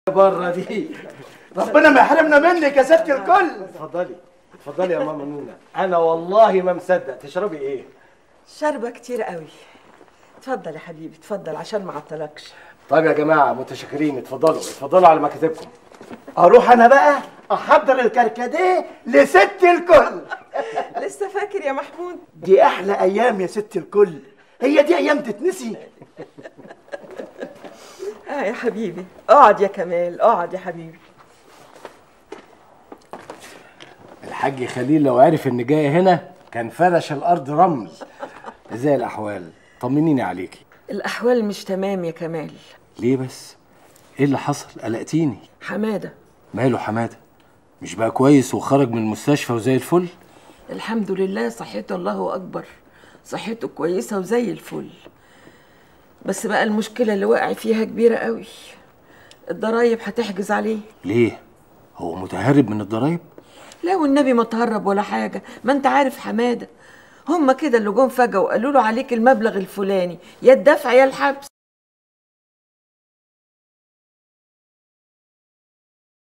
بره دي ربنا ما يحرمنا منك يا ست الكل اتفضلي اتفضلي يا ماما نونا انا والله ما مصدق تشربي ايه شاربة كتير قوي اتفضل يا حبيبي اتفضل عشان ما اعطلكش طيب يا جماعه متشكرين اتفضلوا اتفضلوا على مكاتبكم اروح انا بقى احضر الكركديه لست الكل لسه فاكر يا محمود دي احلى ايام يا ست الكل هي دي ايام تتنسي اه يا حبيبي اقعد يا كمال اقعد يا حبيبي الحاج خليل لو عرف ان جاي هنا كان فرش الارض رمل ازاي الاحوال طمنيني عليكي الاحوال مش تمام يا كمال ليه بس ايه اللي حصل قلقتيني حماده ماله حماده مش بقى كويس وخرج من المستشفى وزي الفل الحمد لله صحته الله اكبر صحته كويسه وزي الفل بس بقى المشكله اللي وقع فيها كبيره قوي الضرايب هتحجز عليه ليه هو متهرب من الضرايب لا والنبي ما تهرب ولا حاجه ما انت عارف حماده هما كده اللي جم فجاه وقالوا له عليك المبلغ الفلاني يا الدفع يا الحبس